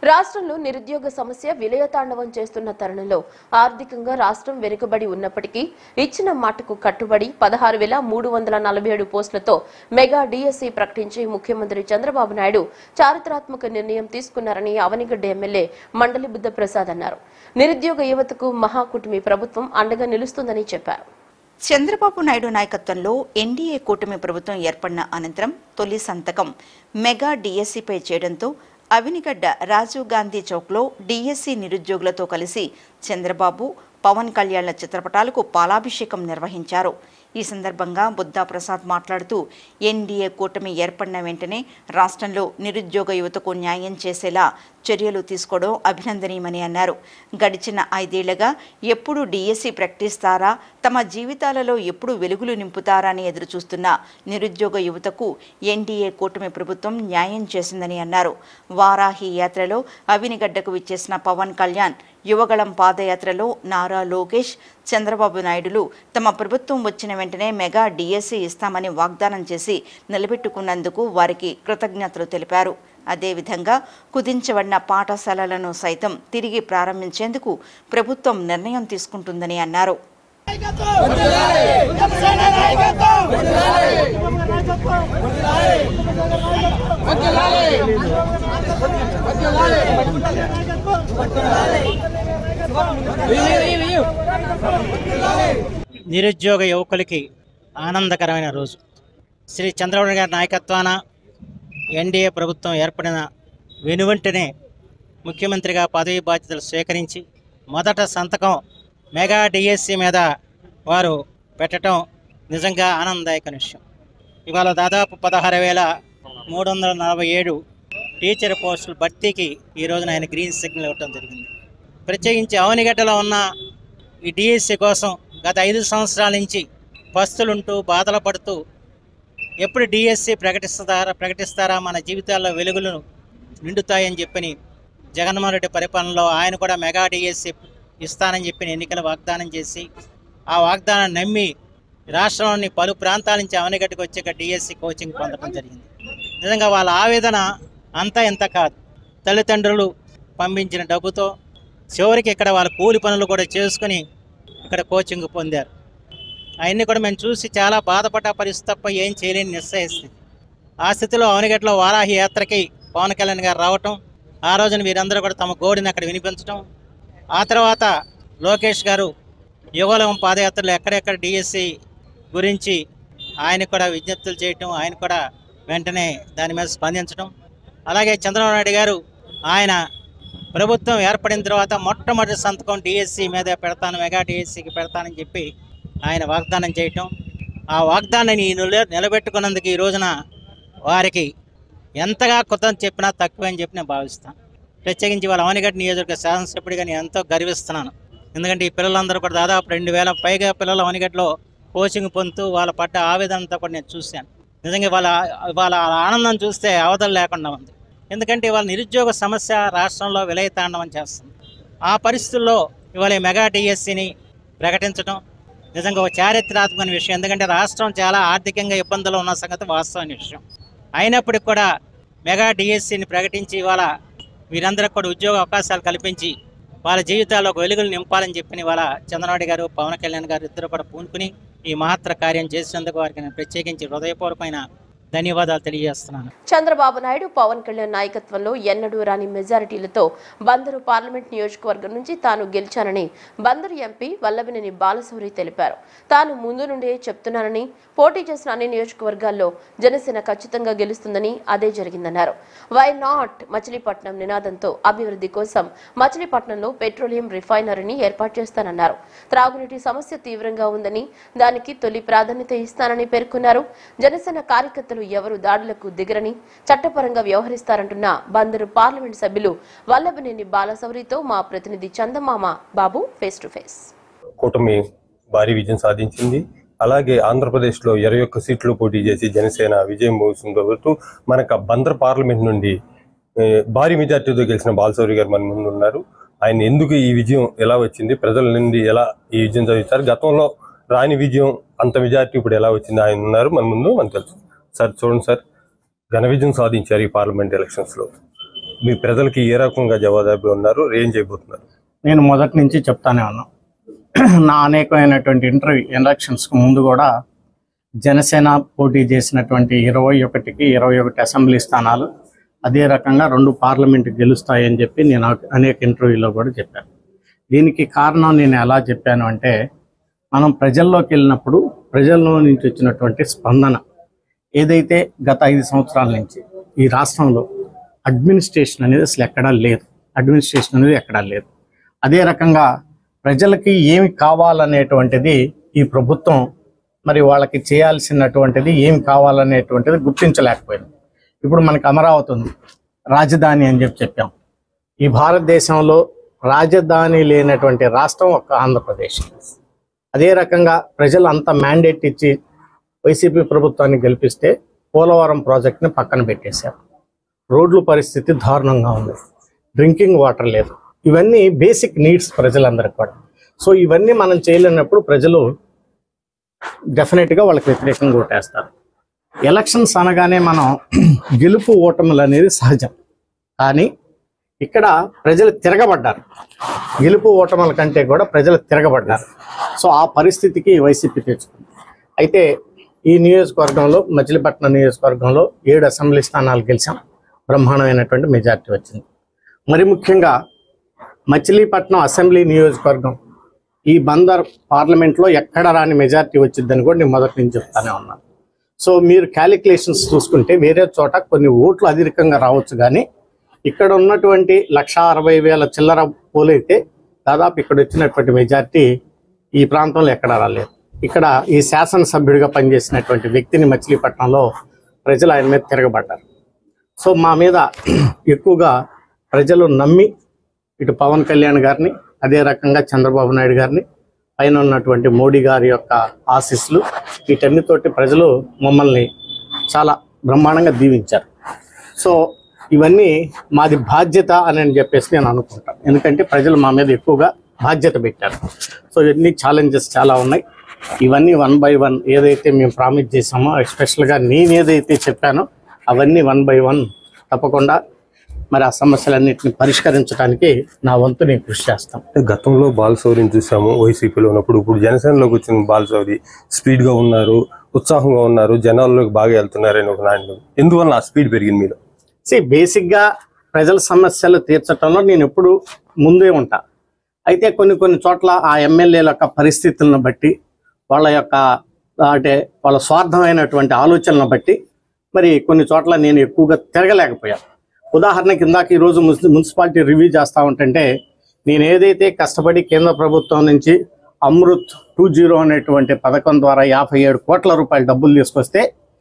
రాష్ట్రంలో నిరుద్యోగ సమస్య విలయతాండవం చేస్తున్న తరుణంలో ఆర్థికంగా రాష్ట్రం వెనుకబడి ఉన్నప్పటికీ ఇచ్చిన మాటకు కట్టుబడి పదహారు వేల మూడు వందల నలభై ఏడు పోస్టులతో మెగా డిఎస్సి ప్రకటించి ముఖ్యమంత్రి చంద్రబాబు నాయుడు చారిత్రాత్మక నిర్ణయం తీసుకున్నారని అవనిగడ్డ ఎమ్మెల్యే మండలి బుద్ధప్రసాద్ అన్నారు నిరుద్యోగ యువతకు మహాకూటమి ప్రభుత్వం అండగా నిలుస్తుందని చెప్పారు చంద్రబాబు నాయుడు నాయకత్వంలో ఎన్డీఏ కూటమి ప్రభుత్వం ఏర్పడిన అనంతరం తొలి సంతకం మెగా డీఎస్సీపై చేయడంతో అవినిగడ్డ రాజీవ్ గాంధీ చౌక్లో డీఎస్సీ నిరుద్యోగులతో కలిసి చంద్రబాబు పవన్ కళ్యాణ్ల చిత్రపటాలకు పాలాభిషేకం నిర్వహించారు ఈ సందర్భంగా బుద్ధా ప్రసాద్ మాట్లాడుతూ ఎన్డీఏ కూటమి ఏర్పడిన వెంటనే రాష్ట్రంలో నిరుద్యోగ యువతకు న్యాయం చేసేలా చర్యలు తీసుకోవడం అభినందనీయమని అన్నారు గడిచిన ఐదేళ్లుగా ఎప్పుడు డీఎస్సీ ప్రకటిస్తారా తమ జీవితాలలో ఎప్పుడు వెలుగులు నింపుతారా అని ఎదురుచూస్తున్న నిరుద్యోగ యువతకు ఎన్డీఏ కూటమి ప్రభుత్వం న్యాయం చేసిందని అన్నారు వారాహి యాత్రలో అవినిగడ్డకు విచ్చేసిన పవన్ కళ్యాణ్ యువగళం పాదయాత్రలో నారా లోకేష్ చంద్రబాబు నాయుడులు తమ ప్రభుత్వం వచ్చిన వెంటనే మెగా డిఎస్సీ ఇస్తామని వాగ్దానం చేసి నిలబెట్టుకున్నందుకు వారికి కృతజ్ఞతలు తెలిపారు అదేవిధంగా కుదించబడిన పాఠశాలలను సైతం తిరిగి ప్రారంభించేందుకు ప్రభుత్వం నిర్ణయం తీసుకుంటుందని అన్నారు నిరుద్యోగ యువకులకి ఆనందకరమైన రోజు శ్రీ చంద్రబాబు గారి నాయకత్వాన ఎన్డీఏ ప్రభుత్వం ఏర్పడిన వెనువెంటనే ముఖ్యమంత్రిగా పదవి బాధ్యతలు స్వీకరించి మొదట సంతకం మెగా డిఎస్సి మీద వారు పెట్టడం నిజంగా ఆనందదాయక విషయం ఇవాళ దాదాపు పదహారు వేల మూడు వందల నలభై ఏడు టీచర్ పోస్టుల భర్తీకి ఈ రోజున ఆయన గ్రీన్ సిగ్నల్ ఇవ్వడం జరిగింది ప్రత్యేకించి అవనిగడ్డలో ఉన్న ఈ డిఎస్సి కోసం గత ఐదు సంవత్సరాల నుంచి పస్తులుంటూ బాధలు పడుతూ ఎప్పుడు డిఎస్సి ప్రకటిస్తారా ప్రకటిస్తారా మన జీవితాల్లో వెలుగులు నిండుతాయని చెప్పని జగన్మోహన్ రెడ్డి పరిపాలనలో ఆయన కూడా మెగా డిఎస్సి ఇస్తానని చెప్పిన ఎన్నికల వాగ్దానం చేసి ఆ వాగ్దానం నమ్మి రాష్ట్రంలోని పలు ప్రాంతాల నుంచి అవనిగడ్డకు వచ్చే డిఎస్సి కోచింగ్ పొందడం జరిగింది నిజంగా వాళ్ళ ఆవేదన అంతా ఇంత కాదు తల్లిదండ్రులు పంపించిన డబ్బుతో చివరికి ఇక్కడ వాళ్ళ కూలి పనులు కూడా చేసుకుని ఇక్కడ కోచింగ్ పొందారు అవన్నీ కూడా మేము చూసి చాలా బాధపడ్డ పరిస్థితి తప్ప ఏం చేయలేని నిశ్చయ స్థితి ఆ స్థితిలో అవనిగట్లో వారాహి యాత్రకి పవన్ కళ్యాణ్ గారు రావటం ఆ రోజున వీరందరూ కూడా తమ గోడిని అక్కడ వినిపించడం ఆ తర్వాత లోకేష్ గారు యుగలం పాదయాత్రలో ఎక్కడెక్కడ డిఎస్సి గురించి ఆయన కూడా విజ్ఞప్తులు చేయటం ఆయన కూడా వెంటనే దాని మీద స్పందించడం అలాగే చంద్రబాబు నాయుడు గారు ఆయన ప్రభుత్వం ఏర్పడిన తర్వాత మొట్టమొదటి సంతకం డిఎస్సి మీద పెడతాను మెగా డిఎస్సికి పెడతానని చెప్పి ఆయన వాగ్దానం చేయటం ఆ వాగ్దానాన్ని నిల- నిలబెట్టుకున్నందుకు ఈ రోజున వారికి ఎంతగా కృతం చెప్పినా తక్కువే అని చెప్పి నేను భావిస్తాను ప్రత్యేకించి వాళ్ళ అవనిగడ్డ నియోజకవర్గ శాసనసభ్యుడిగా నేను ఎంతో గర్విస్తున్నాను ఎందుకంటే ఈ పిల్లలందరూ కూడా దాదాపు రెండు వేల పైగా పిల్లలు అవనిగడ్డలో కోచింగ్ పొందుతూ వాళ్ళ పడ్డ ఆవేదన అంతా కూడా నేను చూశాను నిజంగా వాళ్ళ వాళ్ళ ఆనందం చూస్తే అవధులు లేకుండా ఉంది ఎందుకంటే ఇవాళ నిరుద్యోగ సమస్య రాష్ట్రంలో విలయతాండవం చేస్తుంది ఆ పరిస్థితుల్లో ఇవాళ ఈ మెగా డిఎస్సిని ప్రకటించడం నిజంగా ఒక చారిత్రాత్మకమైన విషయం ఎందుకంటే రాష్ట్రం చాలా ఆర్థికంగా ఇబ్బందులు ఉన్న సంగతి వాస్తవమైన విషయం అయినప్పటికీ కూడా మెగా డిఎస్సిని ప్రకటించి ఇవాళ వీరందరికి కూడా ఉద్యోగ అవకాశాలు కల్పించి వాళ్ళ జీవితాల్లో ఒక వెలుగులు నింపాలని చెప్పిన ఇవాళ చంద్రబాబు గారు పవన్ కళ్యాణ్ గారు ఇద్దరు కూడా పూనుకుని ఈ మహత్తర కార్యం చేసినందుకు వారికి నేను ప్రత్యేకించి హృదయపూర్వకమైన ధన్యవాదాలు తెలియజేస్తున్నాను చంద్రబాబు నాయుడు పవన్ కళ్యాణ్ నాయకత్వంలో ఎన్నడూ రాని మెజారిటీలతో బందరు పార్లమెంట్ నియోజకవర్గం నుంచి తాను గెలిచానని బందరు ఎంపీ వల్లభనేని బాలశౌరి తెలిపారు తాను ముందు నుండే చెప్తున్నానని పోటీ చేసిన అన్ని నియోజకవర్గాల్లో జనసేన ఖచ్చితంగా గెలుస్తుందని అదే జరిగిందన్నారు వై నాట్ మచిలీపట్నం నినాదంతో అభివృద్ధి కోసం మచిలీపట్నంలో పెట్రోలియం రిఫైనరీని ఏర్పాటు చేస్తానన్నారు త్రాగునీటి సమస్య తీవ్రంగా ఉందని దానికి తొలి ప్రాధాన్యత ఇస్తానని పేర్కొన్నారు జనసేన కార్యకర్తలు ఎవరు దాడులకు దిగరని చట్టపరంగా వ్యవహరిస్తారంటున్న బందరు పార్లమెంట్ సభ్యులు వల్లభనేని బాలశౌరితో మా ప్రతినిధి Chandamama Babu face to face కూటమి భారీ విజయం సాధించింది అలాగే ఆంధ్రప్రదేశ్ లో ఇరవై ఒక్క సీట్లు పోటీ చేసి జనసేన విజయం మోసిందవుతూ మనకు బందర్ పార్లమెంట్ నుండి ఏ, భారీ మెజార్టీతో గెలిచిన బాలశౌరి గారు మన ముందు ఉన్నారు ఆయన ఎందుకు ఈ విజయం ఎలా వచ్చింది ప్రజల నుండి ఎలా ఈ విజయం సాధించారు గతంలో రాని విజయం అంత మెజార్టీ ఇప్పుడు ఎలా వచ్చింది ఆయన ఉన్నారు మన ముందు మనకు తెలుసు సార్ చూడండి సార్ ఘన విజయం సాధించారు ఈ పార్లమెంట్ ఎలక్షన్స్ లో మీ ప్రజలకి ఏ రకంగా జవాబు ఉన్నారు ఏం చేయబోతున్నారు నేను మొదటి నుంచి చెప్తానే ఉన్నా నా అనేకమైనటువంటి ఇంటర్వ్యూ ఎలక్షన్స్కి ముందు కూడా జనసేన పోటీ చేసినటువంటి ఇరవై ఒకటికి ఇరవై ఒకటి అసెంబ్లీ స్థానాలు అదే రకంగా రెండు పార్లమెంట్ గెలుస్తాయని చెప్పి నేను అనేక ఇంటర్వ్యూలో కూడా చెప్పాను దీనికి కారణం నేను ఎలా చెప్పాను అంటే మనం ప్రజల్లోకి వెళ్ళినప్పుడు ప్రజల్లో నుంచి వచ్చినటువంటి స్పందన ఏదైతే గత ఐదు సంవత్సరాల నుంచి ఈ రాష్ట్రంలో అడ్మినిస్ట్రేషన్ అనేది అసలు ఎక్కడా లేదు అడ్మినిస్ట్రేషన్ అనేది ఎక్కడా లేదు అదే రకంగా ప్రజలకి ఏమి కావాలనేటువంటిది ఈ ప్రభుత్వం మరి వాళ్ళకి చేయాల్సినటువంటిది ఏమి కావాలనేటువంటిది గుర్తించలేకపోయింది ఇప్పుడు మనకి అమరావతి ఉంది రాజధాని అని చెప్పి చెప్పాం ఈ భారతదేశంలో రాజధాని లేనటువంటి రాష్ట్రం ఒక ఆంధ్రప్రదేశ్ అదే రకంగా ప్రజలు అంత మ్యాండేట్ ఇచ్చి వైసీపీ ప్రభుత్వాన్ని గెలిపిస్తే పోలవరం ప్రాజెక్ట్ని పక్కన పెట్టేశారు రోడ్ల పరిస్థితి దారుణంగా ఉంది డ్రింకింగ్ వాటర్ లేదు ఇవన్నీ బేసిక్ నీడ్స్ ప్రజలందరికీ కూడా సో ఇవన్నీ మనం చేయలేనప్పుడు ప్రజలు డెఫినెట్గా వాళ్ళకి వ్యతిరేకంగా ఓటేస్తారు ఎలక్షన్స్ అనగానే మనం గెలుపు ఓటములు అనేది సహజం కానీ ఇక్కడ ప్రజలు తిరగబడ్డారు గెలుపు ఓటముల కంటే కూడా ప్రజలు తిరగబడ్డారు సో ఆ పరిస్థితికి వైసీపీ తెచ్చుకుంది అయితే ఈ నియోజకవర్గంలో మచిలీపట్నం నియోజకవర్గంలో ఏడు అసెంబ్లీ స్థానాలు గెలిచాం బ్రహ్మాండమైనటువంటి మెజార్టీ వచ్చింది మరి ముఖ్యంగా మచిలీపట్నం అసెంబ్లీ నియోజకవర్గం ఈ బందర్ పార్లమెంట్లో ఎక్కడ రాని మెజార్టీ వచ్చిందని కూడా నేను మొదటి నుంచి చెప్తానే ఉన్నాను సో మీరు క్యాలిక్యులేషన్స్ చూసుకుంటే వేరే చోట కొన్ని ఓట్లు అధికంగా రావచ్చు కానీ ఇక్కడ ఉన్నటువంటి లక్ష అరవై వేల చిల్లర పోలైతే దాదాపు ఇక్కడ వచ్చినటువంటి మెజార్టీ ఈ ప్రాంతంలో ఎక్కడ రాలేదు ఇక్కడ ఈ శాసనసభ్యుడిగా పనిచేసినటువంటి వ్యక్తిని మచిలీపట్నంలో ప్రజలు ఆయన మీద తిరగబడ్డారు సో మా మీద ఎక్కువగా ప్రజలు నమ్మి ఇటు పవన్ కళ్యాణ్ గారిని అదే రకంగా చంద్రబాబు నాయుడు గారిని పైన ఉన్నటువంటి మోడీ గారి యొక్క ఆశీస్సులు వీటన్నితోటి ప్రజలు మమ్మల్ని చాలా బ్రహ్మాండంగా దీవించారు సో ఇవన్నీ మాది బాధ్యత అని అని చెప్పేసి నేను అనుకుంటాను ఎందుకంటే ప్రజలు మా మీద ఎక్కువగా బాధ్యత పెట్టారు సో ఇవన్నీ ఛాలెంజెస్ చాలా ఉన్నాయి ఇవన్నీ వన్ బై వన్ ఏదైతే మేము ప్రామిస్ చేసామో ఎస్పెషల్గా నేను ఏదైతే చెప్పానో అవన్నీ వన్ బై వన్ తప్పకుండా మరి ఆ సమస్యలన్నింటిని పరిష్కరించడానికి నా వంతు నేను కృషి చేస్తాను గతంలో బాలశౌరిని చూసాము వైసీపీలో ఉన్నప్పుడు ఇప్పుడు జనసేనలోకి వచ్చిన బాలశౌరి స్పీడ్ గా ఉన్నారు ఉత్సాహంగా ఉన్నారు జనాల్లోకి బాగా వెళ్తున్నారని ఒక నాయకుడు ఎందువల్ల ఆ స్పీడ్ పెరిగింది మీరు సి బేసిక్గా ప్రజల సమస్యలు తీర్చడంలో నేను ఎప్పుడు ముందే ఉంటా అయితే కొన్ని కొన్ని చోట్ల ఆ ఎమ్మెల్యేల యొక్క పరిస్థితులను బట్టి వాళ్ళ యొక్క అంటే వాళ్ళ స్వార్థమైనటువంటి ఆలోచనలను బట్టి మరి కొన్ని చోట్ల నేను ఎక్కువగా తిరగలేకపోయాను ఉదాహరణకి ఇందాక ఈరోజు మున్సి- మున్సిపాలిటీ రివ్యూ చేస్తా ఉంటుంటే నేను ఏదైతే కష్టపడి కేంద్ర ప్రభుత్వం నుంచి అమృత్ టూ జీరో అనేటువంటి పథకం ద్వారా యాభై ఏడు కోట్ల రూపాయల డబ్బులు తీసుకొస్తే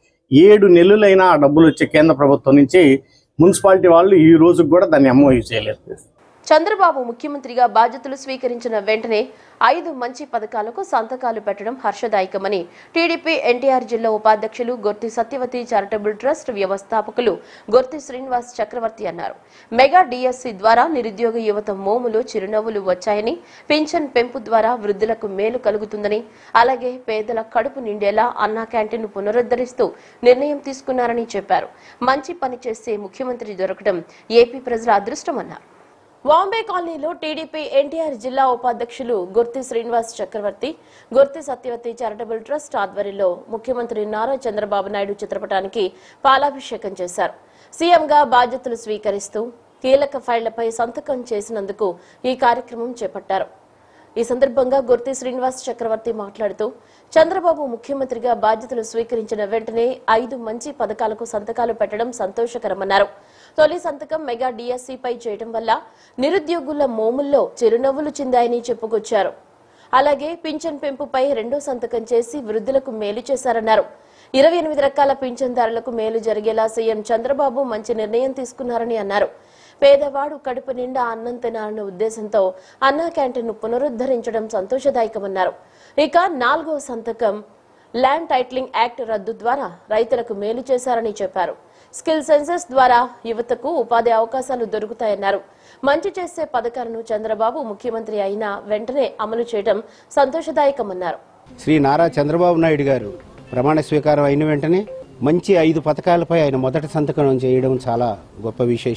ఏడు నెలలైనా ఆ డబ్బులు వచ్చే కేంద్ర ప్రభుత్వం నుంచి మున్సిపాలిటీ వాళ్ళు ఈ రోజుకి కూడా దాన్ని ఎంఓయూ చేయలేదు చంద్రబాబు ముఖ్యమంత్రిగా బాధ్యతలు స్వీకరించిన వెంటనే ఐదు మంచి పథకాలకు సంతకాలు పెట్టడం హర్షదాయకమని టీడీపీ ఎన్టీఆర్ జిల్లా ఉపాధ్యక్షులు గొర్తి సత్యవతి చారిటబుల్ ట్రస్ట్ వ్యవస్థాపకులు గొర్తి శ్రీనివాస్ చక్రవర్తి అన్నారు మెగా డిఎస్సి ద్వారా నిరుద్యోగ యువత మోములు చిరునవ్వులు వచ్చాయని పింఛన్ పెంపు ద్వారా వృద్ధులకు మేలు కలుగుతుందని అలాగే పేదల కడుపు నిండేలా అన్నా క్యాంటీన్ పునరుద్ధరిస్తూ నిర్ణయం తీసుకున్నారని చెప్పారు మంచి పని చేసే ముఖ్యమంత్రి దొరకడం ఏపీ ప్రజల అదృష్టమన్నారు వాంబే కాలనీలో టీడీపీ ఎన్టీఆర్ జిల్లా ఉపాధ్యక్షులు గుర్తి శ్రీనివాస్ చక్రవర్తి గుర్తి సత్యవతి చారిటబుల్ ట్రస్ట్ ఆధ్వర్యంలో ముఖ్యమంత్రి నారా చంద్రబాబు నాయుడు చిత్రపటానికి పాలాభిషేకం చేశారు సీఎంగా బాధ్యతలు స్వీకరిస్తూ కీలక ఫైళ్లపై సంతకం చేసినందుకు ఈ కార్యక్రమం చేపట్టారు ఈ సందర్భంగా గుర్తి శ్రీనివాస్ చక్రవర్తి మాట్లాడుతూ చంద్రబాబు ముఖ్యమంత్రిగా బాధ్యతలు స్వీకరించిన వెంటనే ఐదు మంచి పథకాలకు సంతకాలు పెట్టడం సంతోషకరమన్నారు తొలి సంతకం మెగా డిఎస్సిపై చేయడం వల్ల నిరుద్యోగుల మోముల్లో చిరునవ్వులు చిందాయని చెప్పుకొచ్చారు అలాగే పింఛన్ పెంపుపై రెండో సంతకం చేసి వృద్ధులకు మేలు చేశారన్నారు ఇరవై ఎనిమిది రకాల పింఛన్దారులకు మేలు జరిగేలా సీఎం చంద్రబాబు మంచి నిర్ణయం తీసుకున్నారని అన్నారు పేదవాడు కడుపు నిండా అన్నం తినాలన్న ఉద్దేశంతో అన్నా క్యాంటీన్ను పునరుద్ధరించడం సంతోషదాయకమన్నారు ఇక నాలుగో సంతకం ల్యాండ్ టైటిలింగ్ యాక్ట్ రద్దు ద్వారా రైతులకు మేలు చేశారని చెప్పారు స్కిల్ సెన్సెస్ ద్వారా యువతకు ఉపాధి అవకాశాలు దొరుకుతాయన్నారు మంచి చేసే పథకాలను చంద్రబాబు ముఖ్యమంత్రి అయిన వెంటనే అమలు చేయడం సంతోషదాయకమన్నారు శ్రీ నారా చంద్రబాబు నాయుడు గారు ప్రమాణ స్వీకారం అయిన వెంటనే మంచి ఐదు పథకాలపై ఆయన మొదటి సంతకం చేయడం చాలా గొప్ప విశేషం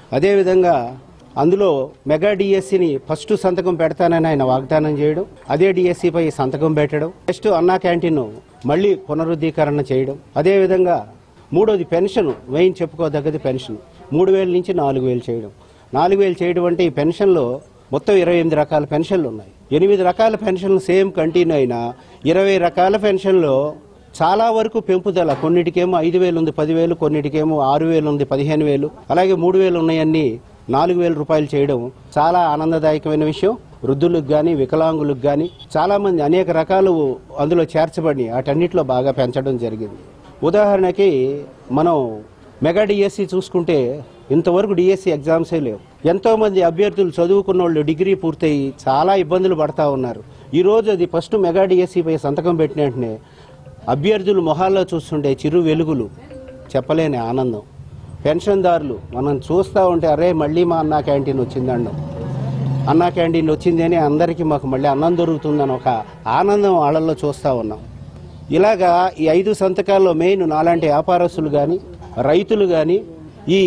అదేవిధంగా అందులో మెగా డిఎస్సిని ఫస్ట్ సంతకం పెడతానని ఆయన వాగ్దానం చేయడం అదే డిఎస్సిపై సంతకం పెట్టడం నెక్స్ట్ అన్నా క్యాంటీన్ మళ్ళీ పునరుద్ధీకరణ చేయడం అదేవిధంగా మూడోది పెన్షన్ మెయిన్ చెప్పుకోదగ్గది పెన్షన్ మూడు వేల నుంచి నాలుగు వేలు చేయడం నాలుగు వేలు చేయడం అంటే ఈ పెన్షన్లో మొత్తం ఇరవై ఎనిమిది రకాల పెన్షన్లు ఉన్నాయి ఎనిమిది రకాల పెన్షన్లు సేమ్ కంటిన్యూ అయినా ఇరవై రకాల పెన్షన్లో చాలా వరకు పెంపుదల కొన్నిటికేమో ఐదు వేలు ఉంది పదివేలు కొన్నిటికేమో ఆరు వేలు ఉంది పదిహేను వేలు అలాగే మూడు వేలు ఉన్నాయన్నీ నాలుగు వేల రూపాయలు చేయడం చాలా ఆనందదాయకమైన విషయం వృద్ధులకు కానీ వికలాంగులకు కానీ చాలా మంది అనేక రకాలు అందులో చేర్చబడి వాటన్నిటిలో బాగా పెంచడం జరిగింది ఉదాహరణకి మనం మెగా డిఎస్సి చూసుకుంటే ఇంతవరకు డిఎస్సి ఎగ్జామ్సే లేవు ఎంతో మంది అభ్యర్థులు చదువుకున్న వాళ్ళు డిగ్రీ పూర్తయి చాలా ఇబ్బందులు పడతా ఉన్నారు ఈ రోజు అది ఫస్ట్ మెగా డిఎస్సిపై సంతకం పెట్టిన వెంటనే అభ్యర్థులు మొహాల్లో చూస్తుంటే చిరు వెలుగులు చెప్పలేని ఆనందం పెన్షన్దారులు మనం చూస్తూ ఉంటే అరే మళ్ళీ మా అన్నా క్యాంటీన్ వచ్చిందండం అన్నా క్యాంటీన్ వచ్చింది అని అందరికీ మాకు మళ్ళీ అన్నం దొరుకుతుందని ఒక ఆనందం వాళ్ళల్లో చూస్తూ ఉన్నాం ఇలాగా ఈ ఐదు సంతకాల్లో మెయిన్ నాలాంటి వ్యాపారస్తులు కానీ రైతులు కానీ ఈ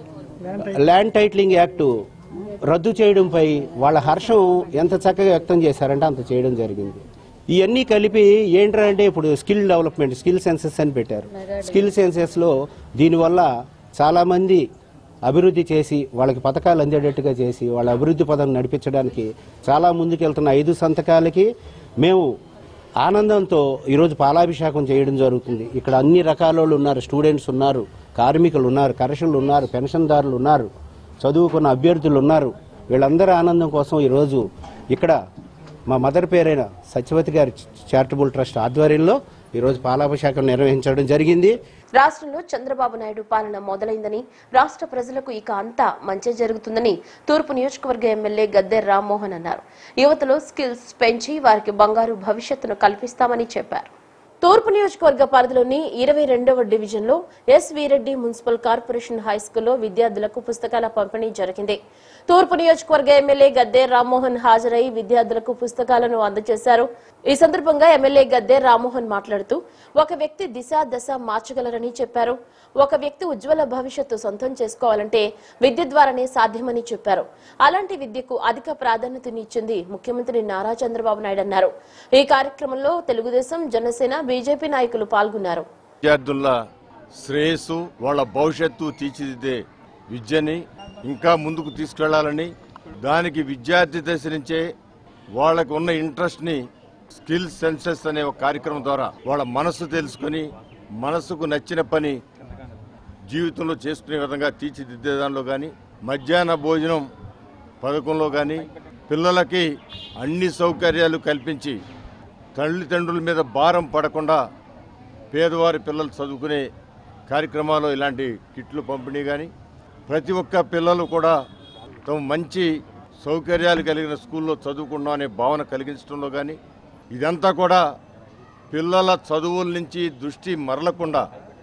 ల్యాండ్ టైటిలింగ్ యాక్ట్ రద్దు చేయడంపై వాళ్ళ హర్షం ఎంత చక్కగా వ్యక్తం చేశారంటే అంత చేయడం జరిగింది ఇవన్నీ కలిపి ఏంటంటే ఇప్పుడు స్కిల్ డెవలప్మెంట్ స్కిల్ సెన్సెస్ అని పెట్టారు స్కిల్ సెన్సెస్లో దీనివల్ల చాలామంది అభివృద్ధి చేసి వాళ్ళకి పథకాలు అందేటట్టుగా చేసి వాళ్ళ అభివృద్ధి పదం నడిపించడానికి చాలా ముందుకెళ్తున్న ఐదు సంతకాలకి మేము ఆనందంతో ఈరోజు పాలాభిషేకం చేయడం జరుగుతుంది ఇక్కడ అన్ని రకాల వాళ్ళు ఉన్నారు స్టూడెంట్స్ ఉన్నారు కార్మికులు ఉన్నారు కర్షకులు ఉన్నారు పెన్షన్దారులు ఉన్నారు చదువుకున్న అభ్యర్థులు ఉన్నారు వీళ్ళందరి ఆనందం కోసం ఈరోజు ఇక్కడ మా మదర్ పేరైన సత్యవతి గారి చారిటబుల్ ట్రస్ట్ ఆధ్వర్యంలో ఈరోజు పాలాభిషేకం నిర్వహించడం జరిగింది రాష్ట్రంలో చంద్రబాబు నాయుడు పాలన మొదలైందని రాష్ట్ర ప్రజలకు ఇక అంతా మంచి జరుగుతుందని తూర్పు నియోజకవర్గ ఎమ్మెల్యే గద్దె రామ్మోహన్ అన్నారు యువతలో స్కిల్స్ పెంచి వారికి బంగారు భవిష్యత్తును కల్పిస్తామని చెప్పారు తూర్పు నియోజకవర్గ పరిధిలోని ఇరవై రెండవ డివిజన్లో S Veereddy municipal corporation high స్కూల్లో విద్యార్థులకు పుస్తకాల పంపిణీ జరిగింది తూర్పు నియోజకవర్గ ఎమ్మెల్యే గద్దె రామ్మోహన్ హాజరై విద్యార్థులకు పుస్తకాలను అందజేశారు ఈ సందర్భంగా ఎమ్మెల్యే గద్దె రామ్మోహన్ మాట్లాడుతూ ఒక వ్యక్తి దిశ దశ మార్చగలరని చెప్పారు ఒక వ్యక్తి ఉజ్వల భవిష్యత్తు సొంతం చేసుకోవాలంటే విద్య ద్వారానే సాధ్యమని చెప్పారు అలాంటి విద్యకు అధిక ప్రాధాన్యతనిచ్చింది ముఖ్యమంత్రి నారా చంద్రబాబు నాయుడు అన్నారు ఈ కార్యక్రమంలో తెలుగుదేశం జనసేన బీజేపీ నాయకులు పాల్గొన్నారు విద్యార్థుల శ్రేయస్సు వాళ్ళ భవిష్యత్తు తీర్చిదిద్దే విద్యని ఇంకా ముందుకు తీసుకెళ్లాలని దానికి విద్యార్థి దశ నుంచే వాళ్ళకు ఉన్న ఇంట్రెస్ట్ ని స్కిల్ సెన్సెస్ అనే ఒక కార్యక్రమం ద్వారా వాళ్ళ మనస్సు తెలుసుకొని మనసుకు నచ్చిన పని జీవితంలో చేసుకునే విధంగా తీర్చిదిద్దే దానిలో కానీ మధ్యాహ్న భోజనం పథకంలో కానీ పిల్లలకి అన్ని సౌకర్యాలు కల్పించి తల్లిదండ్రుల మీద భారం పడకుండా పేదవారి పిల్లలు చదువుకునే కార్యక్రమాలు ఇలాంటి కిట్లు పంపిణీ కానీ ప్రతి ఒక్క పిల్లలు కూడా తమ మంచి సౌకర్యాలు కలిగిన స్కూల్లో చదువుకున్నాం అనే భావన కలిగించడంలో కానీ ఇదంతా కూడా పిల్లల చదువుల నుంచి దృష్టి మరలకుండా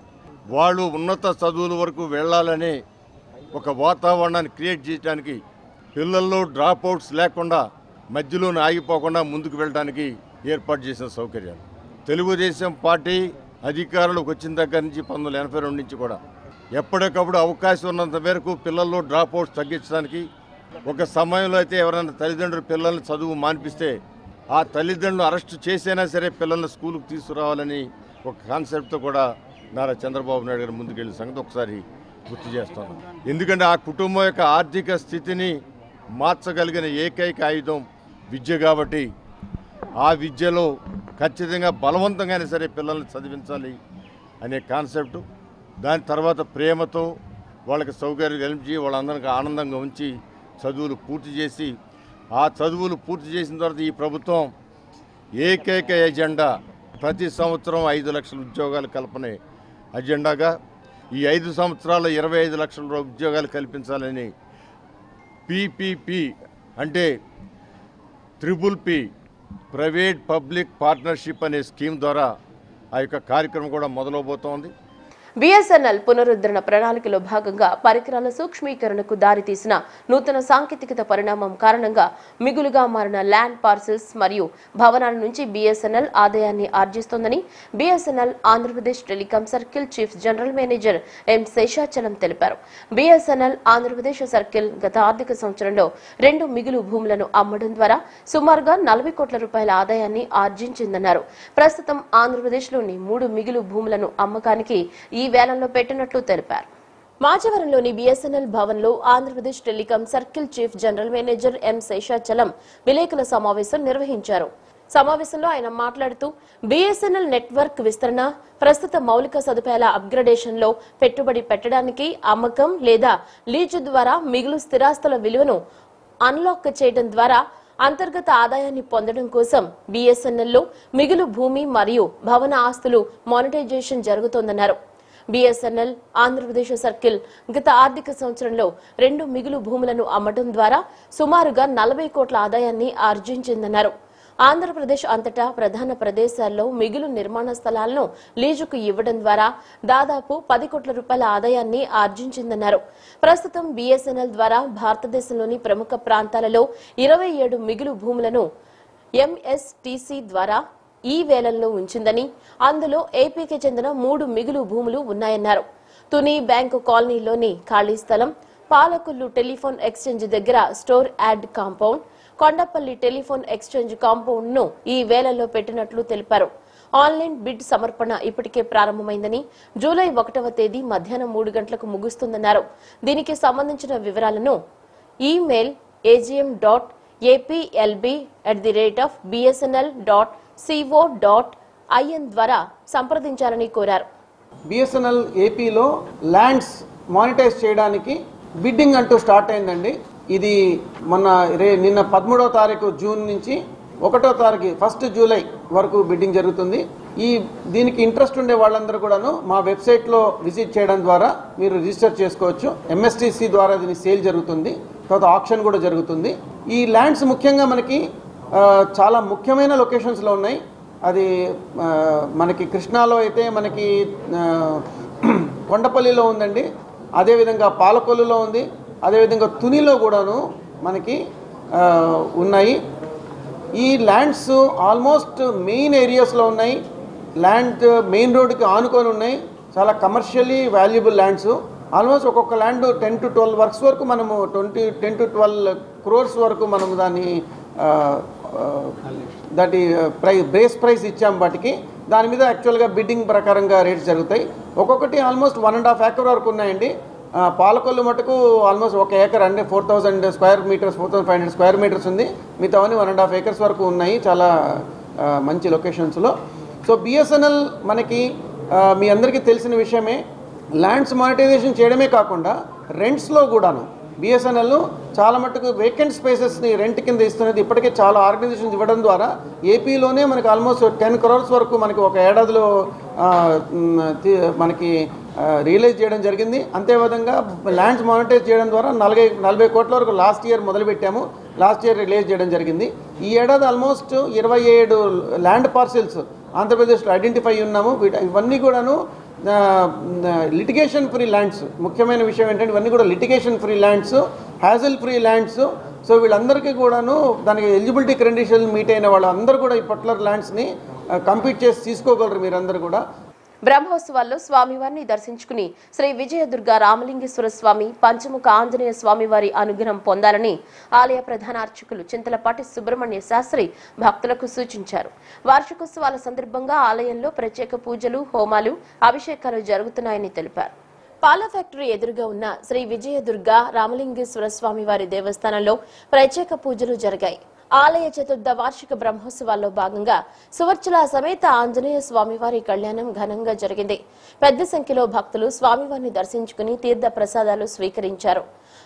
వాళ్ళు ఉన్నత చదువుల వరకు వెళ్ళాలనే ఒక వాతావరణాన్ని క్రియేట్ చేయడానికి పిల్లల్లో డ్రాప్ అవుట్స్ లేకుండా మధ్యలోనే ఆగిపోకుండా ముందుకు వెళ్ళడానికి ఏర్పాటు చేసిన సౌకర్యాలు తెలుగుదేశం పార్టీ అధికారంలోకి వచ్చిన దగ్గర నుంచి పంతొమ్మిది వందల ఎనభై రెండు నుంచి కూడా ఎప్పటికప్పుడు అవకాశం ఉన్నంత మేరకు పిల్లల్లో డ్రాప్ అవుట్స్ తగ్గించడానికి ఒక సమయంలో అయితే ఎవరైనా తల్లిదండ్రులు పిల్లల్ని చదువు మాన్పిస్తే ఆ తల్లిదండ్రులు అరెస్ట్ చేసైనా సరే పిల్లల్ని స్కూల్కి తీసుకురావాలని ఒక కాన్సెప్ట్తో కూడా నారా చంద్రబాబు నాయుడు గారు ముందుకెళ్ళిన సంగతి ఒకసారి గుర్తు చేస్తాను ఎందుకంటే ఆ కుటుంబం యొక్క ఆర్థిక స్థితిని మార్చగలిగిన ఏకైక ఆయుధం విద్య కాబట్టి ఆ విద్యలో ఖచ్చితంగా బలవంతంగానే సరే పిల్లల్ని చదివించాలి అనే కాన్సెప్ట్ దాని తర్వాత ప్రేమతో వాళ్ళకి సౌకర్యం కల్పించి వాళ్ళందరికీ ఆనందంగా ఉంచి చదువులు పూర్తి చేసి ఆ చదువులు పూర్తి చేసిన తర్వాత ఈ ప్రభుత్వం ఏకైక ఎజెండా ప్రతి సంవత్సరం ఐదు లక్షల ఉద్యోగాలు కల్పనే అజెండాగా ఈ ఐదు సంవత్సరాలు ఇరవై ఐదు లక్షల రూ- ఉద్యోగాలు కల్పించాలని పీపీపీ అంటే triple P private public partnership అనే స్కీమ్ ద్వారా ఆ యొక్క కార్యక్రమం కూడా మొదలవబోతోంది బిఎస్ఎన్ఎల్ పునరుద్ధరణ ప్రణాళికలో భాగంగా పరికరాల సూక్ష్మీకరణకు దారితీసిన నూతన సాంకేతికత పరిణామం కారణంగా మిగులుగా మారిన ల్యాండ్ పార్సిల్స్ మరియు భవనాల నుంచి బిఎస్ఎన్ఎల్ ఆదాయాన్ని ఆర్జిస్తోందని BSNL Andhra Pradesh telecom circle chief general manager M Seshachalam తెలిపారు బిఎస్ఎన్ఎల్ ఆంధ్రప్రదేశ్ సర్కిల్ గత ఆర్థిక సంవత్సరంలో రెండు మిగులు భూములను అమ్మడం ద్వారా సుమారుగా నలభై కోట్ల రూపాయల ఆదాయాన్ని ఆర్జించిందన్నారు ప్రస్తుతం ఆంధ్రప్రదేశ్లోని మూడు మిగులు భూములను అమ్మకానికి ఈ వేలంలో పెట్టినట్లు తెలిపారు మాచవరంలోని బిఎస్ఎన్ఎల్ భవన్లో Andhra Pradesh telecom circle chief general manager M Seshachalam విలేకరుల సమావేశం నిర్వహించారు సమావేశంలో ఆయన మాట్లాడుతూ బిఎస్ఎన్ఎల్ నెట్వర్క్ విస్తరణ ప్రస్తుత మౌలిక సదుపాయాల అప్గ్రేడేషన్ లో పెట్టుబడి పెట్టడానికి అమ్మకం లేదా లీజు ద్వారా మిగులు స్థిరాస్తుల విలువను అన్లాక్ చేయడం ద్వారా అంతర్గత ఆదాయాన్ని పొందడం కోసం బిఎస్ఎన్ఎల్ లో మిగులు భూమి మరియు భవన ఆస్తులు మానిటైజేషన్ జరుగుతోందన్నారు బిఎస్ఎన్ఎల్ ఆంధ్రప్రదేశ్ సర్కిల్ గత ఆర్థిక సంవత్సరంలో రెండు మిగులు భూములను అమ్మడం ద్వారా సుమారుగా నలభై కోట్ల ఆదాయాన్ని ఆర్జించిందన్నారు ఆంధ్రప్రదేశ్ అంతటా ప్రధాన ప్రదేశాల్లో మిగులు నిర్మాణ స్థలాలను లీజుకు ఇవ్వడం ద్వారా దాదాపు పది కోట్ల రూపాయల ఆదాయాన్ని ఆర్జించిందన్నారు ప్రస్తుతం బిఎస్ఎన్ఎల్ ద్వారా భారతదేశంలోని ప్రముఖ ప్రాంతాలలో ఇరవై ఏడు మిగులు భూములను ఎంఎస్టీసీ ద్వారా ఈ వేలంలో ఉంచిందని అందులో ఏపీకి చెందిన మూడు మిగులు భూములు ఉన్నాయన్నారు తుని బ్యాంకు కాలనీలోని ఖాళీ స్థలం పాలకొల్లు టెలిఫోన్ ఎక్స్చేంజ్ దగ్గర store yard compound Kondapalli telephone exchange compound ను ఈ వేలంలో పెట్టినట్లు తెలిపారు ఆన్లైన్ బిడ్ సమర్పణ ఇప్పటికే ప్రారంభమైందని జూలై ఒకటవ తేదీ మధ్యాహ్నం మూడు గంటలకు ముగుస్తుందన్నారు దీనికి సంబంధించిన వివరాలను email AGM dot APLB at the rate of BSNL dot CO dot IN ద్వారా సంప్రదించాలని కోరారు బిఎస్ఎన్ఎల్ ఏపీలో ల్యాండ్స్ మానిటైజ్ చేయడానికి బిడ్డింగ్ అంటూ స్టార్ట్ అయిందండి ఇది మొన్న రే నిన్న పదమూడవ తారీఖు జూన్ నుంచి ఒకటో తారీఖు ఫస్ట్ జూలై వరకు బిడ్డింగ్ జరుగుతుంది ఈ దీనికి ఇంట్రెస్ట్ ఉండే వాళ్ళందరూ కూడాను మా వెబ్సైట్లో విజిట్ చేయడం ద్వారా మీరు రిజిస్టర్ చేసుకోవచ్చు ఎంఎస్టీసీ ద్వారా దీని సేల్ జరుగుతుంది తర్వాత ఆప్షన్ కూడా జరుగుతుంది ఈ ల్యాండ్స్ ముఖ్యంగా మనకి ఆ, చాలా ముఖ్యమైన లొకేషన్స్లో ఉన్నాయి అది ఆ, మనకి కృష్ణాలో అయితే మనకి ఆ, కొండపల్లిలో ఉందండి అదేవిధంగా పాలకొల్లులో ఉంది అదేవిధంగా తునిలో కూడాను మనకి ఆ, ఉన్నాయి ఈ ల్యాండ్స్ ఆల్మోస్ట్ మెయిన్ ఏరియాస్లో ఉన్నాయి ల్యాండ్ మెయిన్ రోడ్కి ఆనుకొని ఉన్నాయి చాలా కమర్షియలీ వాల్యుబుల్ ల్యాండ్స్ ఆల్మోస్ట్ ఒక్కొక్క ల్యాండ్ టెన్ టు ట్వెల్వ్ వర్క్స్ వరకు మనము twenty ten to twelve crores వరకు మనము దాన్ని ఆ, ఆ, దాటి ప్రై బేస్ ప్రైస్ ఇచ్చాం వాటికి దాని మీద యాక్చువల్గా బిడ్డింగ్ ప్రకారంగా రేట్స్ జరుగుతాయి ఒక్కొక్కటి almost one and half acre వరకు ఉన్నాయండి ఆ, పాలకొల్లు మటుకు ఆల్మోస్ట్ ఒక ఏకర్ అంటే four thousand square metres four thousand five hundred square metres ఉంది మిగతావన్నీ వన్ అండ్ హాఫ్ ఏకర్స్ వరకు ఉన్నాయి చాలా ఆ, మంచి లొకేషన్స్లో సో బిఎస్ఎన్ఎల్ మనకి ఆ, మీ అందరికీ తెలిసిన విషయమే ల్యాండ్స్ మానిటైజేషన్ చేయడమే కాకుండా రెంట్స్లో కూడాను బిఎస్ఎన్ఎల్ చాలా మట్టుకు వేకెంట్ స్పేసెస్ని రెంట్ కింద ఇస్తున్నది ఇప్పటికే చాలా ఆర్గనైజేషన్స్ ఇవ్వడం ద్వారా ఏపీలోనే మనకి ఆల్మోస్ట్ టెన్ క్రోర్స్ వరకు మనకి ఒక ఏడాదిలో ఆ, మ్, తి- మనకి రియలైజ్ చేయడం జరిగింది అంతేవిధంగా ల్యాండ్స్ మానిటైజ్ చేయడం ద్వారా నలభై నలభై కోట్ల వరకు లాస్ట్ ఇయర్ మొదలుపెట్టాము లాస్ట్ ఇయర్ రిలీజ్ చేయడం జరిగింది ఈ ఏడాది ఆల్మోస్ట్ ఇరవై ఏడు ల్యాండ్ పార్సిల్స్ ఆంధ్రప్రదేశ్లో ఐడెంటిఫై ఉన్నాము వీటి ఇవన్నీ కూడాను లిటిగేషన్ ఫ్రీ ల్యాండ్స్ ముఖ్యమైన విషయం ఏంటంటే ఇవన్నీ కూడా litigation free lands hassle free lands so వీళ్ళందరికీ కూడాను దానికి ఎలిజిబిలిటీ కండిషన్ మీట్ అయిన వాళ్ళందరూ కూడా ఈ పర్టికులర్ ల్యాండ్స్ని కంప్లీట్ చేసి తీసుకోగలరు మీరందరూ కూడా బ్రహ్మోత్సవాల్లో స్వామివారిని దర్శించుకుని శ్రీ విజయదుర్గ రామలింగేశ్వర స్వామి పంచముఖ ఆంజనేయ స్వామి వారి అనుగ్రహం పొందాలని ఆలయ ప్రధాన అర్చకులు చింతలపాటి సుబ్రహ్మణ్య శాస్త్రి భక్తులకు సూచించారు వార్షికోత్సవాల సందర్భంగా ఆలయంలో ప్రత్యేక పూజలు హోమాలు అభిషేకాలు జరుగుతున్నాయని తెలిపారు పాల ఫ్యాక్టరీ ఎదురుగా ఉన్న శ్రీ విజయదుర్గ రామలింగేశ్వర స్వామి వారి దేవస్థానంలో ప్రత్యేక పూజలు జరిగాయి ఆలయ చతుర్థ వార్షిక బ్రహ్మోత్సవాల్లో భాగంగా సువర్చల సమేత ఆంజనేయ స్వామివారి కళ్యాణం ఘనంగా జరిగింది పెద్ద సంఖ్యలో భక్తులు స్వామివారిని దర్శించుకుని తీర్థ ప్రసాదాలు స్వీకరించారు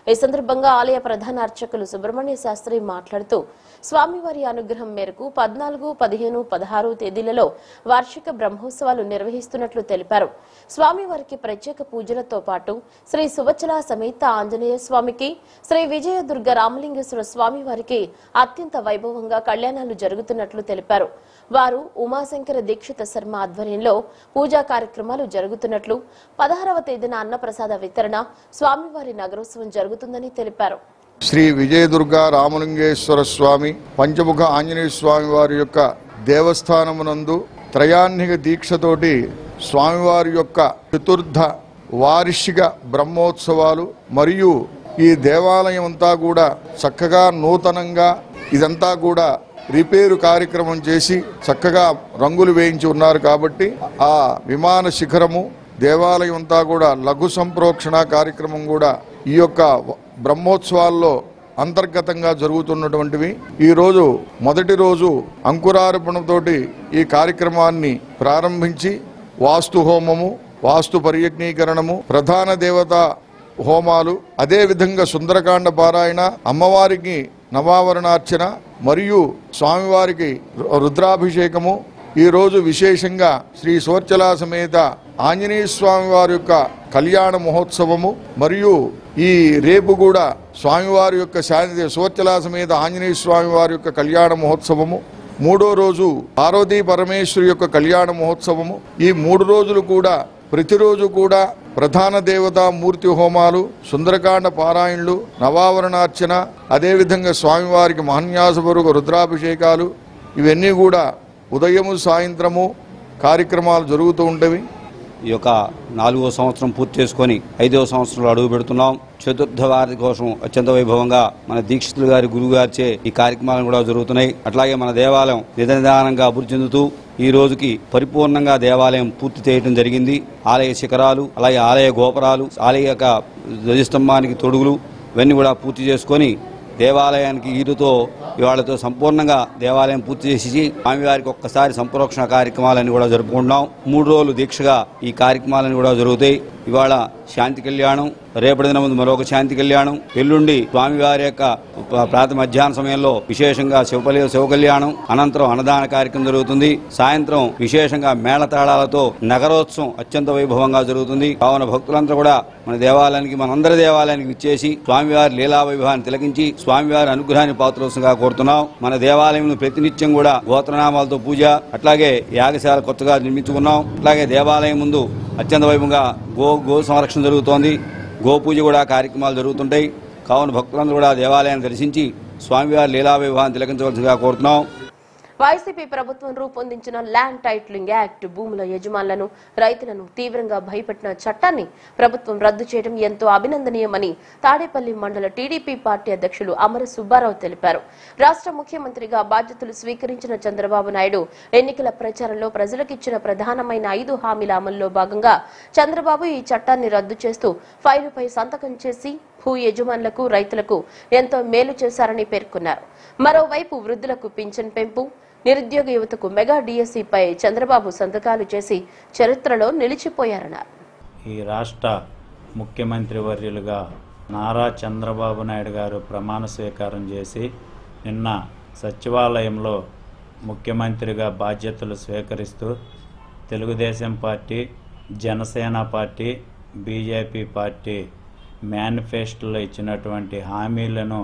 ఈ సందర్భంగా ఆలయ ప్రధాన అర్చకులు సుబ్రహ్మణ్య శాస్త్రి మాట్లాడుతూ స్వామివారి అనుగ్రహం మేరకు పద్నాలుగు పదిహేను పదహారు తేదీలలో వార్షిక బ్రహ్మోత్సవాలు నిర్వహిస్తున్నట్లు తెలిపారు స్వామివారికి ప్రత్యేక పూజలతో పాటు శ్రీ సువచ్చల సమేత ఆంజనేయ స్వామికి శ్రీ విజయదుర్గ రామలింగేశ్వర స్వామి వారికి అత్యంత వైభవంగా కళ్యాణాలు జరుగుతున్నట్లు తెలిపారు వారు ఉమాశంకర దీక్షిత శర్మ ఆధ్వర్యంలో పూజా కార్యక్రమాలు జరుగుతున్నట్లు పదహారవ తేదీన అన్నప్రసాద వితరణ స్వామివారి నగరోత్సవం జరుగుతుందని తెలిపారు శ్రీ విజయదుర్గ రామలింగేశ్వర స్వామి పంచముఖ ఆంజనేయ స్వామి వారి యొక్క దేవస్థానమునందు త్రయాన్నిక దీక్షతోటి స్వామివారి యొక్క చతుర్థ వార్షిక బ్రహ్మోత్సవాలు మరియు ఈ దేవాలయం అంతా కూడా చక్కగా నూతనంగా ఇదంతా కూడా రిపేరు కార్యక్రమం చేసి చక్కగా రంగులు వేయించి ఉన్నారు కాబట్టి ఆ విమాన శిఖరము దేవాలయం అంతా కూడా లఘు సంప్రోక్షణ కార్యక్రమం కూడా ఈ యొక్క బ్రహ్మోత్సవాల్లో అంతర్గతంగా జరుగుతున్నటువంటివి ఈ రోజు మొదటి రోజు అంకురార్పణతోటి ఈ కార్యక్రమాన్ని ప్రారంభించి వాస్తు హోమము వాస్తు పర్యజ్ఞీకరణము ప్రధాన దేవత హోమాలు అదే విధంగా సుందరకాండ పారాయణ అమ్మవారికి నవావరణార్చన మరియు స్వామివారికి రు- రుద్రాభిషేకము ఈ రోజు విశేషంగా శ్రీ సోర్చలా సమేత ఆంజనేయ స్వామి వారి యొక్క కళ్యాణ మహోత్సవము మరియు ఈ రేపు కూడా స్వామివారి యొక్క శాంతి సోర్చలా సమేత ఆంజనేయ స్వామి వారి యొక్క కళ్యాణ మహోత్సవము మూడో రోజు పార్వతీ పరమేశ్వరి యొక్క కళ్యాణ మహోత్సవము ఈ మూడు రోజులు కూడా ప్రతిరోజు కూడా ప్రధాన దేవతా మూర్తి హోమాలు సుందరకాండ పారాయణలు నవావరణార్చన అదేవిధంగా స్వామివారికి మహన్యాసపూర్వక రుద్రాభిషేకాలు ఇవన్నీ కూడా ఉదయము సాయంత్రము కార్యక్రమాలు జరుగుతూ ఉంటవి ఈ యొక్క నాలుగో సంవత్సరం పూర్తి చేసుకొని ఐదవ సంవత్సరంలో అడుగు పెడుతున్నాం చతుర్థ వారి కోసం అత్యంత వైభవంగా మన దీక్షితులు గారి గురువు గారిచే ఈ కార్యక్రమాలు కూడా జరుగుతున్నాయి అట్లాగే మన దేవాలయం నిదానంగా అభివృద్ధి చెందుతూ ఈ రోజుకి పరిపూర్ణంగా దేవాలయం పూర్తి చేయడం జరిగింది ఆలయ శిఖరాలు అలాగే ఆలయ గోపురాలు ఆలయ యొక్క ధ్వజస్తంభానికి తొడుగులు ఇవన్నీ కూడా పూర్తి చేసుకొని దేవాలయానికి ఈరుతో ఇవాళతో సంపూర్ణంగా దేవాలయం పూర్తి చేసి స్వామివారికి ఒక్కసారి సంప్రోక్షణ కార్యక్రమాలన్నీ కూడా జరుపుకుంటున్నాం మూడు రోజులు దీక్షగా ఈ కార్యక్రమాలన్నీ కూడా జరుగుతాయి ఇవాళ శాంతి కళ్యాణం రేపటి దిన ముందు మరొక శాంతి కళ్యాణం ఎల్లుండి స్వామివారి యొక్క ప- ప్రాత మధ్యాహ్న సమయంలో విశేషంగా శివపల్లి శివ కళ్యాణం అనంతరం అన్నదాన కార్యక్రమం జరుగుతుంది సాయంత్రం విశేషంగా మేళతాళాలతో నగరోత్సవం అత్యంత వైభవంగా జరుగుతుంది కావున భక్తులందరూ కూడా మన దేవాలయానికి మనందరి దేవాలయానికి విచ్చేసి స్వామివారి లీలా వైభవాన్ని తిలకించి స్వామివారి అనుగ్రహాన్ని పాత్రోత్సవంగా కోరుతున్నాం మన దేవాలయం ప్రతినిత్యం కూడా గోత్రనామాలతో పూజ అట్లాగే యాగశాల కొత్తగా నిర్మించుకున్నాం అట్లాగే దేవాలయం ముందు అత్యంత వైభవంగా గో గో సంరక్షణ జరుగుతోంది గో పూజ కూడా కార్యక్రమాలు జరుగుతుంటాయి కావున భక్తులందరూ కూడా దేవాలయాన్ని దర్శించి స్వామివారి లీలా వైభవాన్ని తిలకించవలసిందిగా కోరుతున్నాం వైసీపీ ప్రభుత్వం రూపొందించిన ల్యాండ్ టైటిలింగ్ యాక్ట్ భూముల యజమానులను రైతులను తీవ్రంగా భయపెట్టిన చట్టాన్ని ప్రభుత్వం రద్దు చేయడం ఎంతో అభినందనీయమని తాడేపల్లి మండల టీడీపీ పార్టీ అధ్యక్షులు అమర సుబ్బారావు తెలిపారు రాష్ట్ర ముఖ్యమంత్రిగా బాధ్యతలు స్వీకరించిన చంద్రబాబు నాయుడు ఎన్నికల ప్రచారంలో ప్రజలకిచ్చిన ప్రధానమైన ఐదు హామీల అమల్లో భాగంగా చంద్రబాబు ఈ చట్టాన్ని రద్దు చేస్తూ ఫైలుపై సంతకం చేసి భూ యజమానులకు రైతులకు ఎంతో మేలు చేశారని పేర్కొన్నారు మరోవైపు వృద్ధులకు పింఛన్ పెంపు నిరుద్యోగ యువతకు మెగా డిఎస్సిపై చంద్రబాబు సంతకాలు చేసి చరిత్రలో నిలిచిపోయారన్నారు ఈ రాష్ట్ర ముఖ్యమంత్రి వర్యులుగా నారా చంద్రబాబు నాయుడు గారు ప్రమాణ స్వీకారం చేసి నిన్న సచివాలయంలో ముఖ్యమంత్రిగా బాధ్యతలు స్వీకరిస్తూ Telugu Desam party Janasena party BJP party మేనిఫెస్టోలో ఇచ్చినటువంటి హామీలను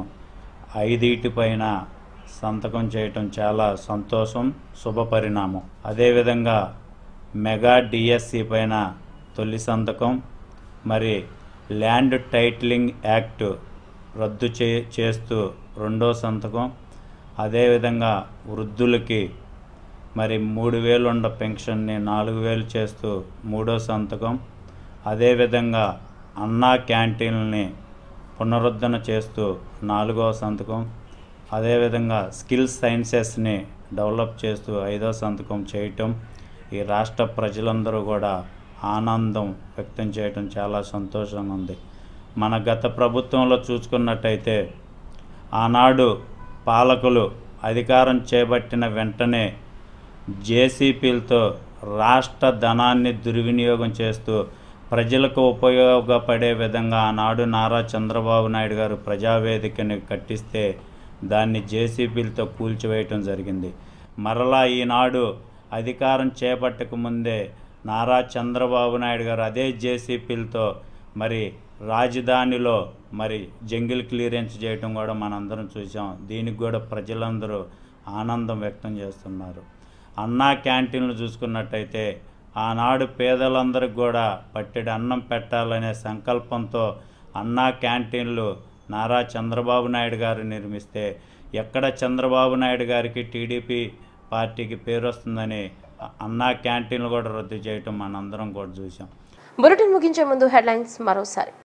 ఐదిటిపైన సంతకం చేయటం చాలా సంతోషం శుభపరిణామం అదేవిధంగా మెగా డిఎస్సి పైన తొలి సంతకం మరి ల్యాండ్ టైటిలింగ్ యాక్ట్ రద్దు చే చేస్తూ రెండో సంతకం అదేవిధంగా వృద్ధులకి మరి మూడు వేలు ఉండ పెన్షన్ని నాలుగు వేలు చేస్తూ మూడో సంతకం అదేవిధంగా అన్నా క్యాంటీన్లని పునరుద్ధరణ చేస్తూ నాలుగో సంతకం అదేవిధంగా స్కిల్ సైన్సెస్ని డెవలప్ చేస్తూ ఐదో సంతకం చేయటం ఈ రాష్ట్ర ప్రజలందరూ కూడా ఆనందం వ్యక్తం చేయటం చాలా సంతోషంగా ఉంది మన గత ప్రభుత్వంలో చూసుకున్నట్టయితే ఆనాడు పాలకులు అధికారం చేపట్టిన వెంటనే జేసీపీలతో రాష్ట్ర ధనాన్ని దుర్వినియోగం చేస్తూ ప్రజలకు ఉపయోగపడే విధంగా ఆనాడు నారా చంద్రబాబు నాయుడు గారు ప్రజావేదికని కట్టిస్తే దాన్ని జేసీబీలతో కూల్చివేయటం జరిగింది మరలా ఈనాడు అధికారం చేపట్టక ముందే నారా చంద్రబాబు నాయుడు గారు అదే జేసీపీలతో మరి రాజధానిలో మరి జంగిల్ క్లియరెన్స్ చేయటం కూడా మనందరం చూసాం దీనికి కూడా ప్రజలందరూ ఆనందం వ్యక్తం చేస్తున్నారు అన్నా క్యాంటీన్లు చూసుకున్నట్టయితే ఆనాడు పేదలందరికీ కూడా పట్టెడు అన్నం పెట్టాలనే సంకల్పంతో అన్నా క్యాంటీన్లు నారా చంద్రబాబు నాయుడు గారు నిర్మిస్తే ఎక్కడ చంద్రబాబు నాయుడు గారికి టీడీపీ పార్టీకి పేరు వస్తుందని అన్నా క్యాంటీన్లు కూడా రద్దు చేయటం మనందరం కూడా చూసాం బులెటిన్ ముగించే ముందు హెడ్లైన్స్ మరోసారి